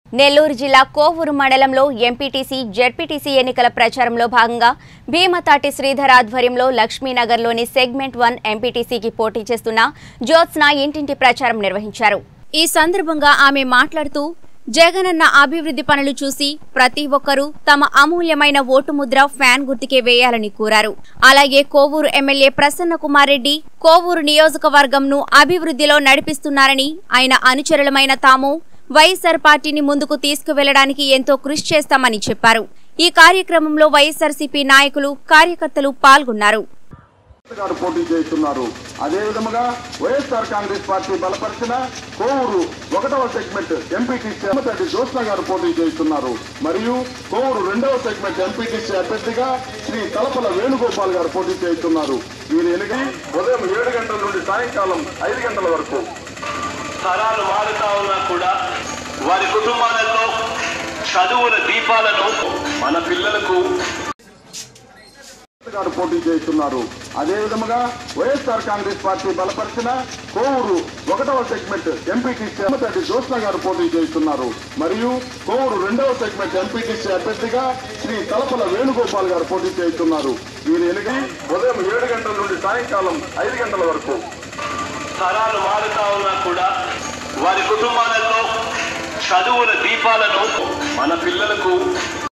నెల్లూరు జిల్లా కోవూరు మండలంలో MPTC ZPTC ఎన్నికల ప్రచారంలో భాగంగా భీమతాటి శ్రీధర్ ఆధ్వర్యంలో లక్ష్మీనగర్లోని సెగ్మెంట్ వన్ ఎంపీటీసీకి పోటీ చేస్తున్న జ్యోత్స్న ఇంటింటి ప్రచారం నిర్వహించారు ఈ సందర్భంగా ఆమె మాట్లాడుతూ జగనన్న అభివృద్ధి పనులు చూసి ప్రతి ఒక్కరూ తమ అమూల్యమైన ఓటు ముద్ర ఫ్యాన్ గుర్తుకే వేయాలని కోరారు అలాగే కోవూరు ఎమ్మెల్యే ప్రసన్న కుమార్ రెడ్డి కోవూరు నియోజకవర్గంను అభివృద్ధిలో నడిపిస్తున్నారని ఆయన అనుచరులమైన తాము వైఎస్సార్ పార్టీని ముందుకు తీసుకువెళ్లడానికి ఎంతో కృషి చేస్తామని చెప్పారు ఈ కార్యక్రమంలో వైఎస్సార్సీపీ నాయకులు కార్యకర్తలు పాల్గొన్నారు గారు పోటీ చేస్తున్నారు అదే విధముగా వైఎస్ఆర్ కాంగ్రెస్ పార్టీ బలపరిచిన కోవూరు ఒకటవ సెగ్మెంట్ ఎంపీటీసీ అమ్మతడి జ్యోత్స్న గారు పోటీ చేస్తున్నారు మరియు కోవూరు రెండవ సెగ్మెంట్ ఎంపీటీసీ అభ్యర్థిగా శ్రీ తలపల వేణుగోపాల్ గారు పోటీ చేస్తున్నారు వీరు ఎన్నిక ఉదయం ఏడు గంటల నుండి సాయంకాలం ఐదు గంటల వరకు తరాలు మారుతా ఉన్నా కూడా వారి కుటుంబాలలో చదువుల దీపాలను మన పిల్లలకు గారు పోటీ చేస్తున్నారు అదే విధముగా వైఎస్ఆర్ కాంగ్రెస్ పార్టీ బలపరిచిన కోవూరు ఒకటవ సెగ్మెంట్ ఎంపీటీసీ అమ్మతడి జ్యోత్స్న గారు పోటీ చేస్తున్నారు మరియు కోవూరు రెండవ సెగ్మెంట్ ఎంపీటీసీ అభ్యర్థిగా శ్రీ తలపల వేణుగోపాల్ గారు పోటీ చేస్తున్నారు వీరు ఎన్నిక ఉదయం ఏడు గంటల నుండి సాయంకాలం ఐదు గంటల వరకు తరాలు మారుతా ఉన్నా కూడా వారి కుటుంబాలలో చదువుల దీపాలను మన పిల్లలకు